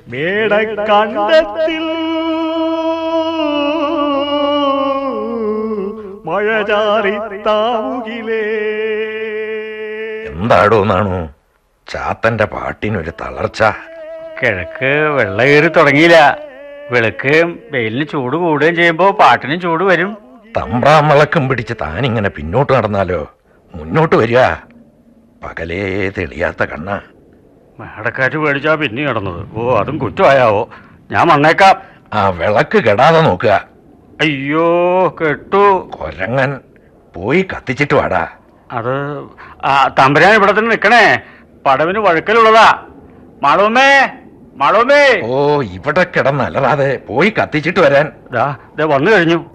മേടക്കണ്ടത്തിൽ മഴ ചാറി താവുകിലേ എന്താടോ നാണു ചാത്തന്റെ പാട്ടിനൊരു തളർച്ച കിഴക്ക് വെള്ളം കയറി തുടങ്ങിയില്ല വെളുക്ക് വെയിലിന് ചൂട് കൂടുകയും ചെയ്യുമ്പോൾ പാട്ടിനും ചൂട് വരും തമ്പ്രാൻ വിളക്കും പിടിച്ച് താനിങ്ങനെ പിന്നോട്ട് നടന്നാലോ മുന്നോട്ട് വരിക പകലേ തെളിയാത്ത കണ്ണ മേടക്കാറ്റ് പേടിച്ചാ പിന്നെ കിടന്നത് ഓ അതും കുറ്റമായാവോ ഞാൻ വന്നേക്കാം ആ വിളക്ക് കെടാതെ നോക്കുക അയ്യോ കെട്ടു കൊരങ്ങൻ പോയി കത്തിച്ചിട്ട് വാടാ അത് ആ തമ്പുരാൻ ഇവിടെ തന്നെ നിക്കണേ പടവിന് വഴുക്കലുള്ളതാ മാളൂമേ മാളൂമേ ഓ ഇവിടെ കിടന്നലറാതെ പോയി കത്തിച്ചിട്ട് വരാൻ ദാ ദേ വന്നു കഴിഞ്ഞു